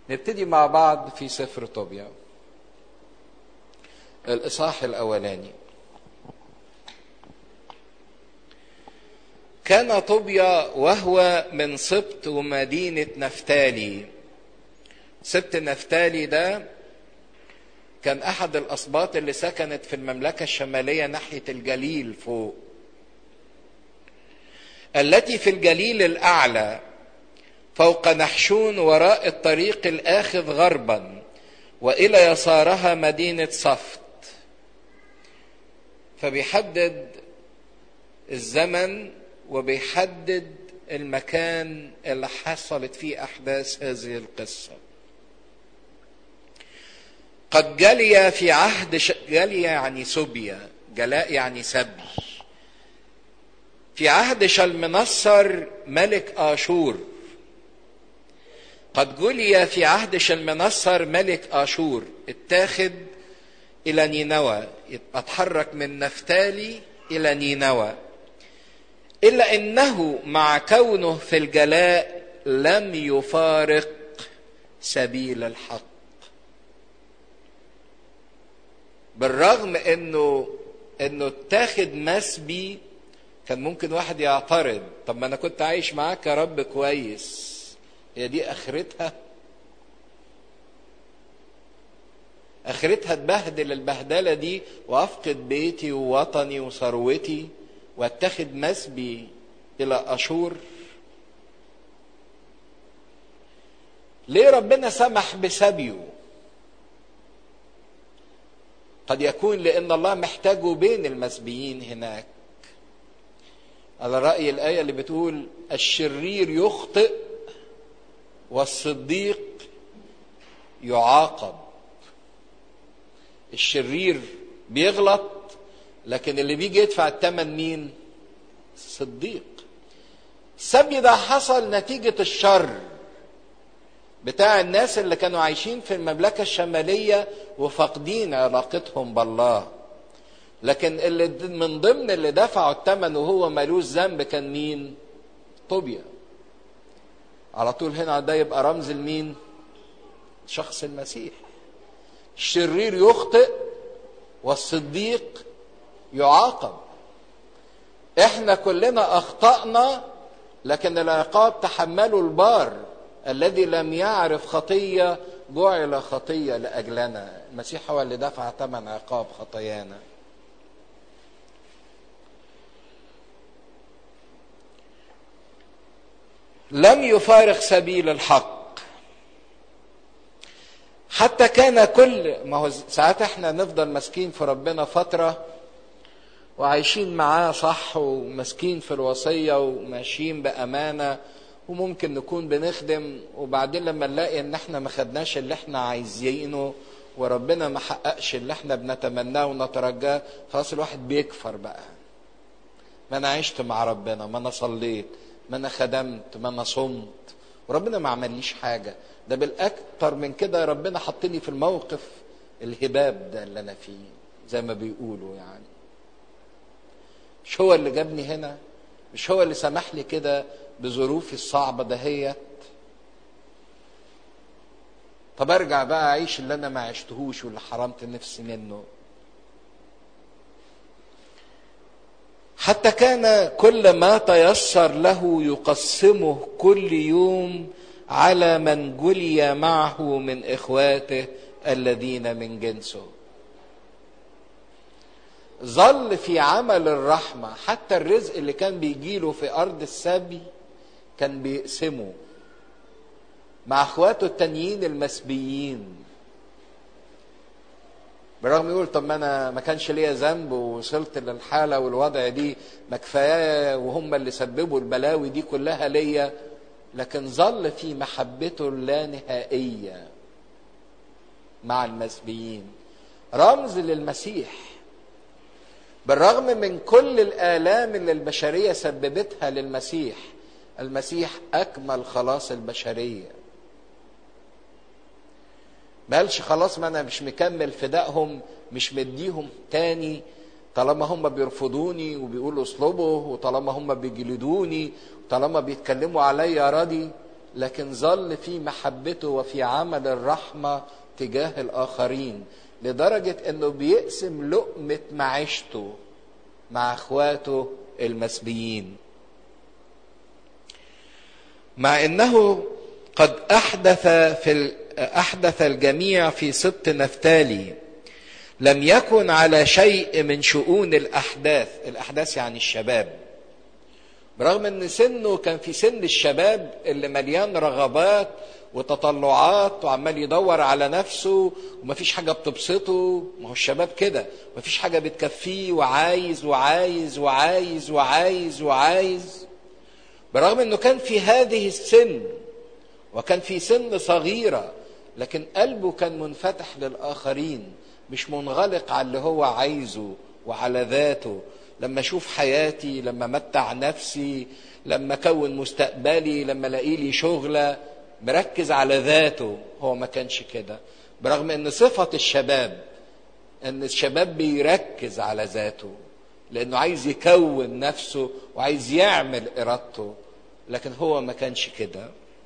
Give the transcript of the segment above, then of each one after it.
نبتدي مع بعض في سفر طوبيا الإصحاح الأولاني كان طوبيا وهو من سبط ومدينة نفتالي سبط نفتالي ده كان أحد الأسباط اللي سكنت في المملكة الشمالية ناحية الجليل فوق التي في الجليل الأعلى فوق نحشون وراء الطريق الآخذ غربا وإلى يسارها مدينة صفت فبيحدد الزمن وبيحدد المكان اللي حصلت فيه أحداث هذه القصة قد جلي في عهد ش... جلي يعني سبيا جلاء يعني سبي في عهد شلمنصر ملك آشور قد جلي في عهد شلمنصر ملك آشور اتاخد إلى نينوى اتحرك من نفتالي إلى نينوى إلا أنه مع كونه في الجلاء لم يفارق سبيل الحق بالرغم انه انه اتاخد مسبي كان ممكن واحد يعترض طب ما انا كنت عايش معاك يا رب كويس هي دي اخرتها اخرتها اتبهدل البهدله دي وافقد بيتي ووطني وثروتي واتخذ مسبي الى اشور ليه ربنا سمح بسبيه قد يكون لان الله محتاجه بين المسبيين هناك على راي الايه اللي بتقول الشرير يخطئ والصديق يعاقب الشرير بيغلط لكن اللي بيجي يدفع الثمن مين الصديق السبي ده حصل نتيجة الشر بتاع الناس اللي كانوا عايشين في المملكة الشمالية وفاقدين علاقتهم بالله لكن اللي من ضمن اللي دفعوا الثمن وهو ملوش ذنب كان مين طوبيا على طول هنا ده يبقى رمز لمين شخص المسيح الشرير يخطئ والصديق يعاقب احنا كلنا اخطانا لكن العقاب تحمله البار الذي لم يعرف خطيه جعل خطيه لاجلنا المسيح هو اللي دفع ثمن عقاب خطايانا لم يفارق سبيل الحق حتى كان كل ما هو ساعات احنا نفضل ماسكين في ربنا فتره وعايشين معاه صح وماسكين في الوصيه وماشيين بامانه وممكن نكون بنخدم وبعدين لما نلاقي ان احنا ما خدناش اللي احنا عايزينه وربنا ما حققش اللي احنا بنتمناه ونترجاه خلاص الواحد بيكفر بقى ما انا عشت مع ربنا ما انا صليت ما انا خدمت ما انا صمت وربنا ما عمليش حاجه ده بالاكتر من كده ربنا حطني في الموقف الهباب ده اللي انا فيه زي ما بيقولوا يعني مش هو اللي جابني هنا مش هو اللي سمح لي كده بظروفي الصعبة دهيت طب ارجع بقى اعيش اللي انا ما عشتهوش واللي حرمت نفسي منه حتى كان كل ما تيسر له يقسمه كل يوم على من جلي معه من اخواته الذين من جنسه ظل في عمل الرحمه حتى الرزق اللي كان بيجيله في ارض السبي كان بيقسمه مع اخواته التانيين المسبيين برغم يقول طب ما انا ما كانش ليا ذنب ووصلت للحاله والوضع دي ما كفايه وهم اللي سببوا البلاوي دي كلها ليا لكن ظل في محبته اللانهائيه مع المسبيين رمز للمسيح بالرغم من كل الآلام اللي البشرية سببتها للمسيح المسيح أكمل خلاص البشرية ما قالش خلاص ما أنا مش مكمل فدائهم مش مديهم تاني طالما هم بيرفضوني وبيقولوا اصلبوا وطالما هم بيجلدوني وطالما بيتكلموا عليا راضي لكن ظل في محبته وفي عمل الرحمة تجاه الآخرين لدرجة أنه بيقسم لقمة معيشته مع إخواته المسبيين مع أنه قد أحدث في أحدث الجميع في سبط نفتالي لم يكن على شيء من شؤون الأحداث الأحداث يعني الشباب برغم ان سنه كان في سن الشباب اللي مليان رغبات وتطلعات وعمال يدور على نفسه ومفيش حاجة بتبسطه ما هو الشباب كده مفيش حاجة بتكفيه وعايز وعايز وعايز وعايز وعايز برغم انه كان في هذه السن وكان في سن صغيرة لكن قلبه كان منفتح للآخرين مش منغلق على اللي هو عايزه وعلى ذاته لما اشوف حياتي لما متع نفسي لما اكون مستقبلي لما الاقي لي شغله مركز على ذاته هو ما كانش كده برغم ان صفه الشباب ان الشباب بيركز على ذاته لانه عايز يكون نفسه وعايز يعمل ارادته لكن هو ما كانش كده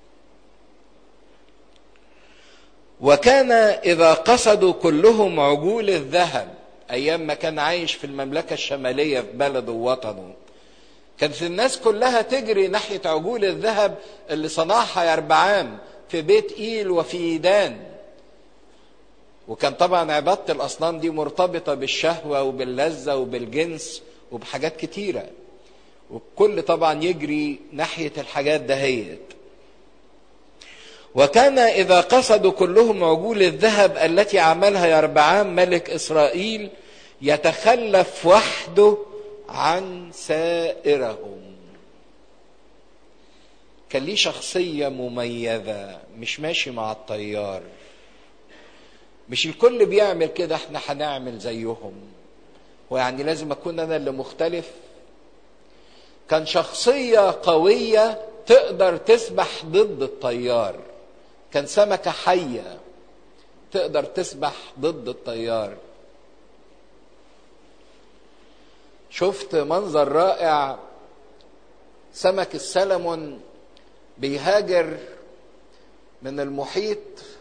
وكان اذا قصدوا كلهم عجول الذهب ايام ما كان عايش في المملكه الشماليه في بلده ووطنه كانت الناس كلها تجري ناحيه عجول الذهب اللي صنعها يربعام في بيت ايل وفي دان وكان طبعا عباده الاصنام دي مرتبطه بالشهوه وباللذه وبالجنس وبحاجات كتيره والكل طبعا يجري ناحيه الحاجات دهيت وكان إذا قصدوا كلهم عجول الذهب التي عملها يربعام ملك إسرائيل يتخلف وحده عن سائرهم كان ليه شخصية مميزة مش ماشي مع التيار مش الكل بيعمل كده احنا هنعمل زيهم ويعني لازم اكون انا اللي مختلف كان شخصية قوية تقدر تسبح ضد التيار كان سمكة حية تقدر تسبح ضد التيار شفت منظر رائع سمك السلمون بيهاجر من المحيط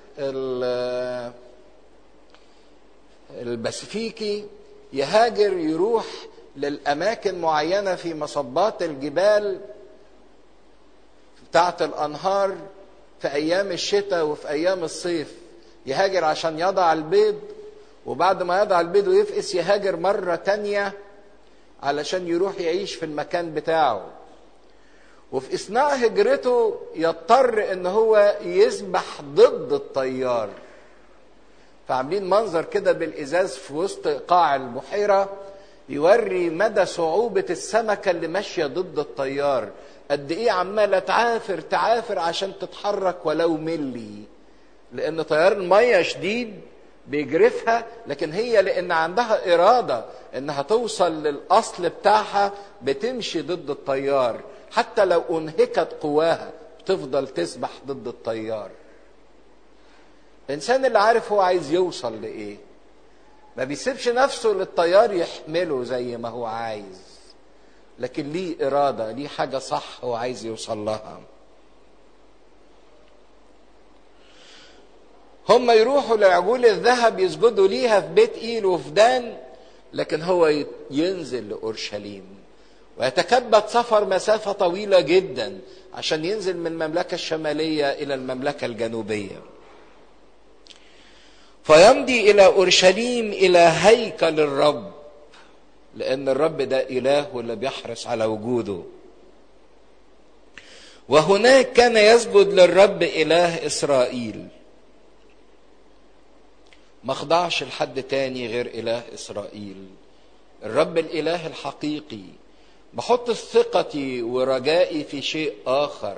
الباسيفيكي يهاجر يروح للأماكن معينة في مصبات الجبال بتاعت الأنهار في أيام الشتاء وفي أيام الصيف يهاجر عشان يضع البيض وبعد ما يضع البيض ويفقس يهاجر مرة تانية علشان يروح يعيش في المكان بتاعه وفي اثناء هجرته يضطر ان هو يسبح ضد التيار فعاملين منظر كده بالازاز في وسط قاع البحيره يوري مدى صعوبه السمكه اللي ماشيه ضد التيار قد ايه عماله تعافر تعافر عشان تتحرك ولو ملي لان تيار الميه شديد بيجرفها لكن هي لان عندها اراده انها توصل للاصل بتاعها بتمشي ضد التيار حتى لو انهكت قواها بتفضل تسبح ضد التيار الانسان اللي عارف هو عايز يوصل لايه ما بيسيبش نفسه للتيار يحمله زي ما هو عايز لكن ليه اراده ليه حاجه صح هو عايز يوصل لها هم يروحوا لعجول الذهب يسجدوا ليها في بيت ايل وفي دان لكن هو ينزل لاورشليم ويتكبد سفر مسافه طويله جدا عشان ينزل من المملكه الشماليه الى المملكه الجنوبيه فيمضي الى اورشليم الى هيكل الرب لان الرب ده اله واللي بيحرص على وجوده وهناك كان يسجد للرب اله اسرائيل ما خضعش لحد تاني غير اله اسرائيل الرب الاله الحقيقي بحط ثقتي ورجائي في شيء اخر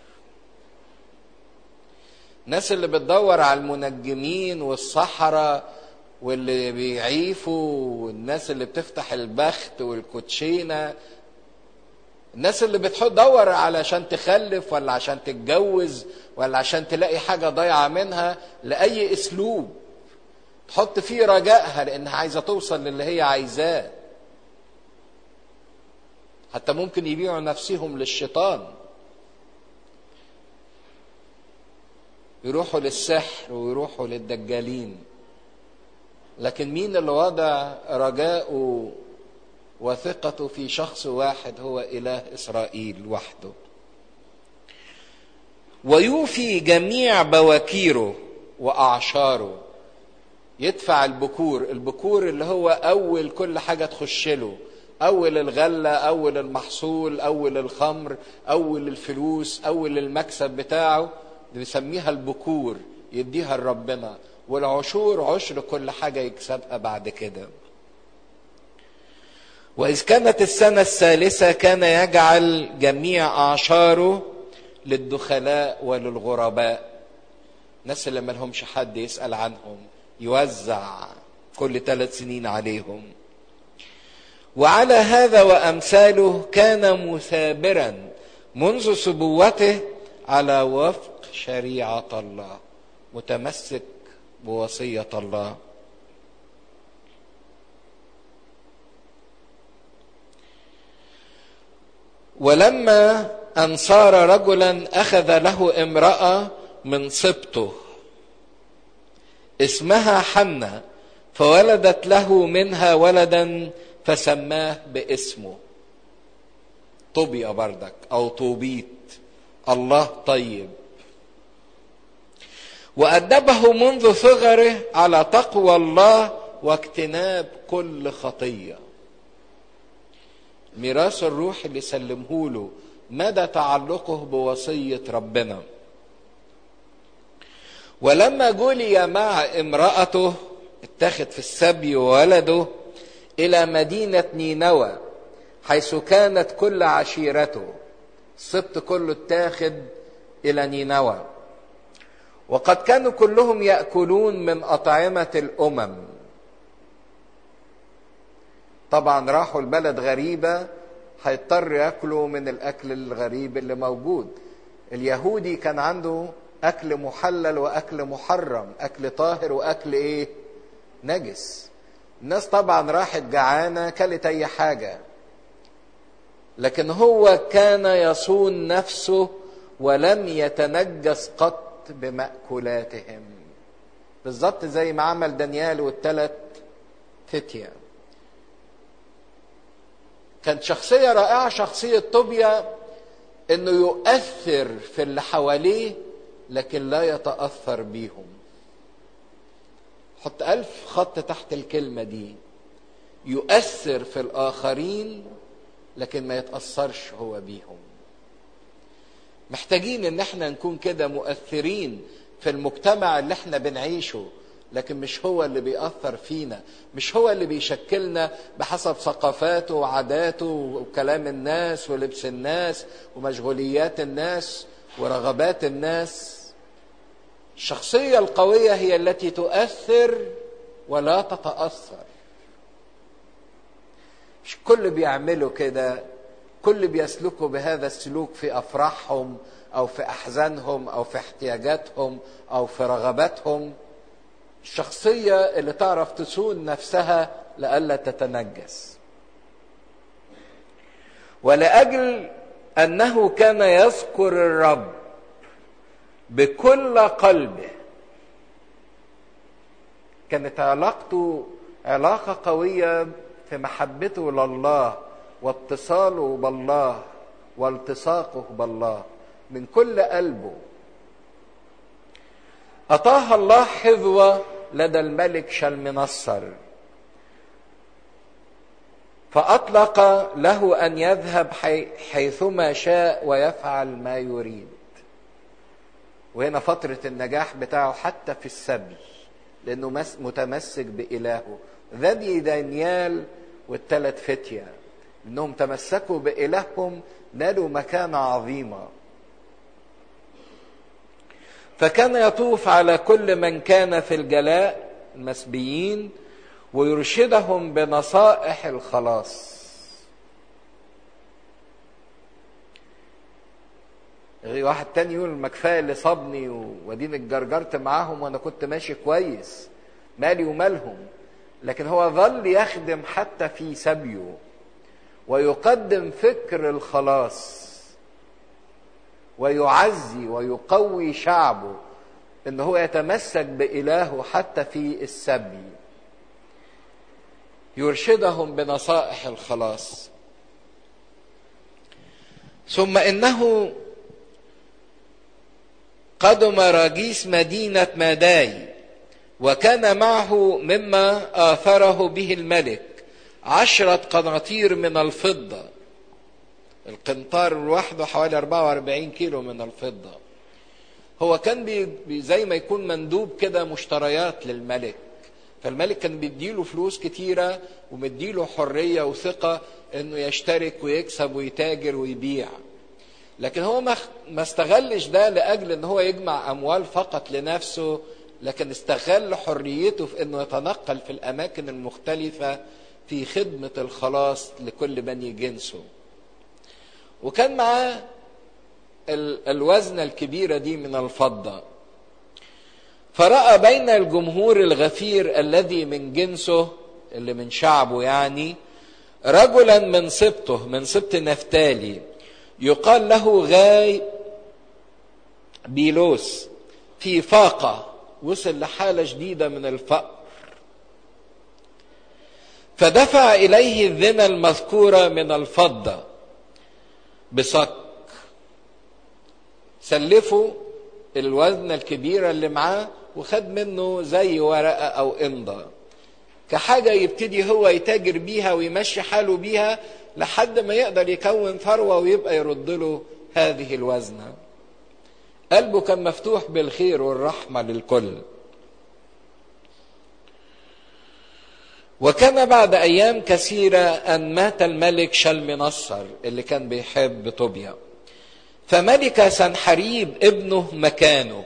الناس اللي بتدور على المنجمين والصحراء واللي بيعيفوا والناس اللي بتفتح البخت والكوتشينه الناس اللي بتدور علشان تخلف ولا عشان تتجوز ولا عشان تلاقي حاجه ضايعه منها لاي اسلوب تحط فيه رجائها لانها عايزه توصل للي هي عايزاه حتى ممكن يبيعوا نفسهم للشيطان يروحوا للسحر ويروحوا للدجالين لكن مين اللي وضع رجاءه وثقته في شخص واحد هو اله اسرائيل وحده ويوفي جميع بواكيره واعشاره يدفع البكور البكور اللي هو اول كل حاجه تخش له اول الغله اول المحصول اول الخمر اول الفلوس اول المكسب بتاعه بيسميها البكور يديها لربنا والعشور عشر كل حاجه يكسبها بعد كده واذ كانت السنه الثالثه كان يجعل جميع اعشاره للدخلاء وللغرباء الناس اللي ملهمش حد يسال عنهم يوزع كل ثلاث سنين عليهم وعلى هذا وامثاله كان مثابرا منذ سبوته على وفق شريعه الله متمسك بوصيه الله ولما ان صار رجلا اخذ له امراه من سبطه اسمها حنة فولدت له منها ولدا فسماه باسمه طوبيا بردك او طوبيت الله طيب وأدبه منذ صغره على تقوى الله واجتناب كل خطية ميراث الروح اللي سلمه له مدى تعلقه بوصية ربنا ولما جولي مع امرأته اتخذ في السبي وولده إلى مدينة نينوى حيث كانت كل عشيرته السبط كله اتاخد إلى نينوى وقد كانوا كلهم يأكلون من أطعمة الأمم طبعا راحوا البلد غريبة هيضطر ياكلوا من الأكل الغريب اللي موجود اليهودي كان عنده أكل محلل وأكل محرم أكل طاهر وأكل إيه نجس الناس طبعا راحت جعانة كلت أي حاجة لكن هو كان يصون نفسه ولم يتنجس قط بمأكولاتهم بالظبط زي ما عمل دانيال والثلاث فتية كانت شخصية رائعة شخصية طوبيا انه يؤثر في اللي حواليه لكن لا يتأثر بيهم حط ألف خط تحت الكلمة دي يؤثر في الآخرين لكن ما يتأثرش هو بيهم محتاجين ان احنا نكون كده مؤثرين في المجتمع اللي احنا بنعيشه لكن مش هو اللي بيأثر فينا مش هو اللي بيشكلنا بحسب ثقافاته وعاداته وكلام الناس ولبس الناس ومشغوليات الناس ورغبات الناس الشخصية القوية هي التي تؤثر ولا تتأثر مش كل بيعملوا كده كل بيسلكوا بهذا السلوك في افراحهم او في احزانهم او في احتياجاتهم او في رغباتهم الشخصيه اللي تعرف تسون نفسها لئلا تتنجس ولاجل انه كان يذكر الرب بكل قلبه كانت علاقته علاقه قويه في محبته لله واتصاله بالله والتصاقه بالله من كل قلبه أطاها الله حظوة لدى الملك شلمنصر فأطلق له أن يذهب حيثما شاء ويفعل ما يريد وهنا فترة النجاح بتاعه حتى في السبي لأنه متمسك بإلهه ذبي دانيال والثلاث فتية انهم تمسكوا بالههم نالوا مكانه عظيمه فكان يطوف على كل من كان في الجلاء المسبيين ويرشدهم بنصائح الخلاص واحد تاني يقول ما كفايه اللي صابني واديني اتجرجرت معاهم وانا كنت ماشي كويس مالي ومالهم لكن هو ظل يخدم حتى في سبيه ويقدم فكر الخلاص ويعزي ويقوي شعبه ان هو يتمسك بإلهه حتى في السبي يرشدهم بنصائح الخلاص ثم انه قدم راجيس مدينة ماداي وكان معه مما آثره به الملك عشرة قناطير من الفضة القنطار لوحده حوالي 44 كيلو من الفضة هو كان بي زي ما يكون مندوب كده مشتريات للملك فالملك كان بيديله فلوس كتيرة ومديله حرية وثقة انه يشترك ويكسب ويتاجر ويبيع لكن هو ما استغلش ده لاجل ان هو يجمع اموال فقط لنفسه لكن استغل حريته في انه يتنقل في الاماكن المختلفه في خدمه الخلاص لكل بني جنسه وكان معاه الوزنه الكبيره دي من الفضه فراى بين الجمهور الغفير الذي من جنسه اللي من شعبه يعني رجلا من سبطه من سبط نفتالي يقال له غاي بيلوس في فاقة وصل لحالة شديدة من الفقر فدفع إليه الذنى المذكورة من الفضة بصك سلفه الوزنة الكبيرة اللي معاه وخد منه زي ورقة أو إمضة كحاجة يبتدي هو يتاجر بيها ويمشي حاله بيها لحد ما يقدر يكون ثروة ويبقى يرد له هذه الوزنة قلبه كان مفتوح بالخير والرحمة للكل وكان بعد أيام كثيرة أن مات الملك شلمنصر اللي كان بيحب طوبيا فملك سنحريب ابنه مكانه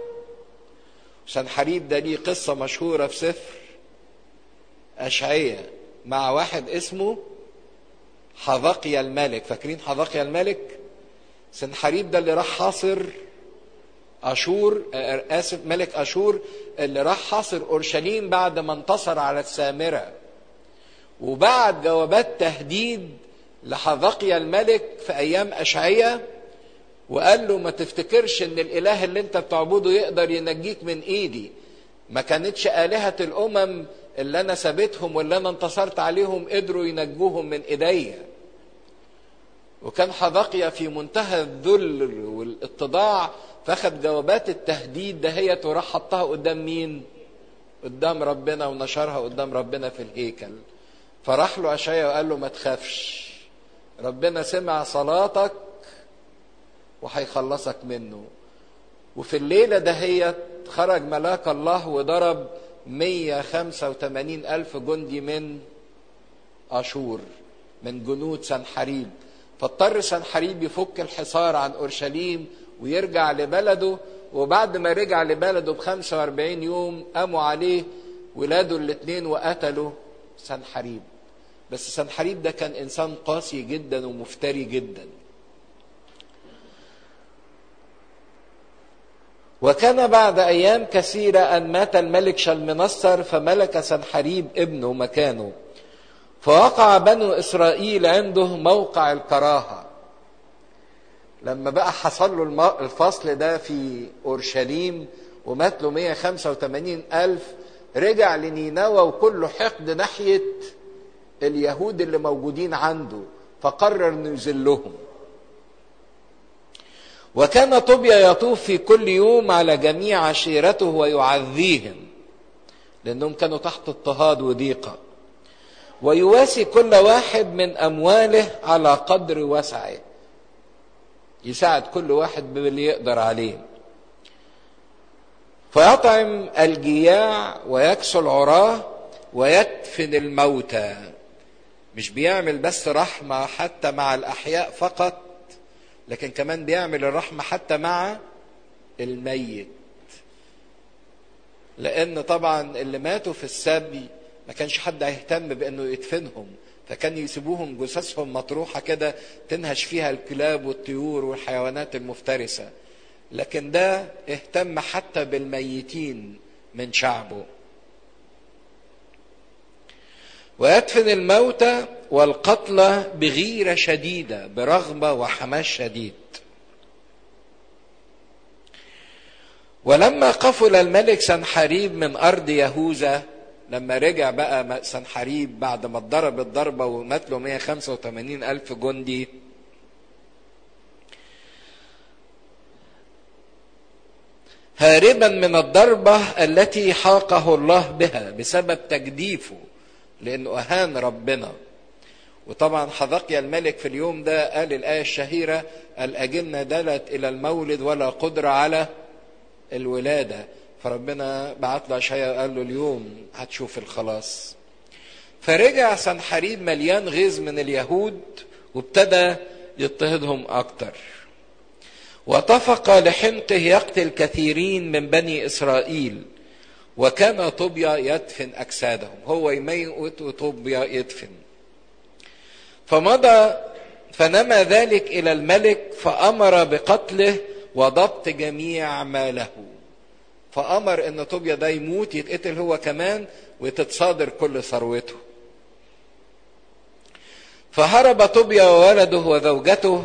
سنحريب ده ليه قصة مشهورة في سفر أشعية مع واحد اسمه حذقيا الملك فاكرين حذقيا الملك سنحريب ده اللي راح حاصر أشور آسف ملك أشور اللي راح حاصر أورشليم بعد ما انتصر على السامرة وبعد جوابات تهديد لحذقيا الملك في أيام أشعية وقال له ما تفتكرش ان الاله اللي انت بتعبده يقدر ينجيك من ايدي ما كانتش آلهة الأمم اللي أنا سابتهم واللي أنا انتصرت عليهم قدروا ينجوهم من إيديا وكان حذقيا في منتهى الذل والاتضاع فاخد جوابات التهديد دهيت وراح حطها قدام مين؟ قدام ربنا ونشرها قدام ربنا في الهيكل فراح له أشعيا وقال له ما تخافش ربنا سمع صلاتك وهيخلصك منه وفي الليلة دهيت خرج ملاك الله وضرب 185 ألف جندي من أشور من جنود سنحريب فاضطر سنحريب يفك الحصار عن أورشليم ويرجع لبلده وبعد ما رجع لبلده ب 45 يوم قاموا عليه ولاده الاثنين وقتلوا سنحريب بس سنحريب ده كان إنسان قاسي جدا ومفتري جدا وكان بعد أيام كثيرة أن مات الملك شلمنصر فملك سنحريب ابنه مكانه فوقع بنو إسرائيل عنده موقع الكراهة لما بقى حصل له الفصل ده في أورشليم ومات له 185 ألف رجع لنينوى وكله حقد ناحية اليهود اللي موجودين عنده فقرر انه يذلهم وكان طوبيا يطوف في كل يوم على جميع عشيرته ويعذيهم لانهم كانوا تحت اضطهاد وضيقه ويواسي كل واحد من امواله على قدر وسعه يساعد كل واحد باللي يقدر عليه فيطعم الجياع ويكسو العراه ويدفن الموتى مش بيعمل بس رحمه حتى مع الاحياء فقط لكن كمان بيعمل الرحمة حتى مع الميت لأن طبعا اللي ماتوا في السبي ما كانش حد هيهتم بأنه يدفنهم فكان يسيبوهم جثثهم مطروحة كده تنهش فيها الكلاب والطيور والحيوانات المفترسة لكن ده اهتم حتى بالميتين من شعبه ويدفن الموتى والقتلى بغيرة شديدة برغبة وحماس شديد ولما قفل الملك سنحريب من أرض يهوذا لما رجع بقى سنحريب بعد ما اتضرب الضربة ومات له 185 ألف جندي هاربا من الضربة التي حاقه الله بها بسبب تجديفه لأنه أهان ربنا وطبعا حذقيا الملك في اليوم ده قال الآية الشهيرة الأجنة دلت إلى المولد ولا قدرة على الولادة فربنا بعت له أشعياء وقال له اليوم هتشوف الخلاص فرجع سنحريب مليان غيظ من اليهود وابتدى يضطهدهم أكتر وطفق لحمقه يقتل كثيرين من بني إسرائيل وكان طوبيا يدفن أجسادهم هو يميت وطوبيا يدفن فمضى فنمى ذلك إلى الملك فأمر بقتله وضبط جميع ماله فأمر أن طوبيا ده يموت يتقتل هو كمان وتتصادر كل ثروته فهرب طوبيا وولده وزوجته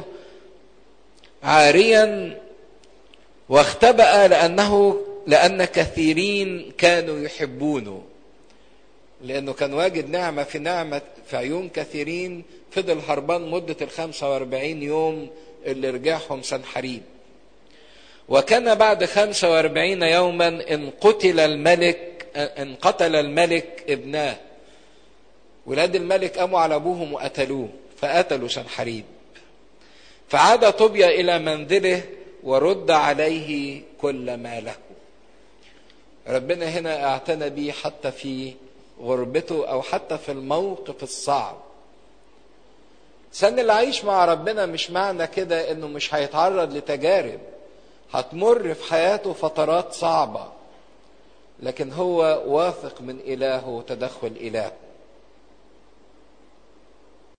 عاريا واختبأ لأنه لأن كثيرين كانوا يحبونه لأنه كان واجد نعمة في نعمة في عيون كثيرين فضل هربان مدة ال 45 يوم اللي رجعهم سنحريب وكان بعد 45 يوما ان قتل الملك ان قتل الملك ابناه ولاد الملك قاموا على ابوهم وقتلوه فقتلوا سنحريب فعاد طوبيا الى منزله ورد عليه كل ما له ربنا هنا اعتنى بيه حتى في غربته او حتى في الموقف الصعب سن اللي عايش مع ربنا مش معنى كده انه مش هيتعرض لتجارب هتمر في حياته فترات صعبه لكن هو واثق من الهه وتدخل الهه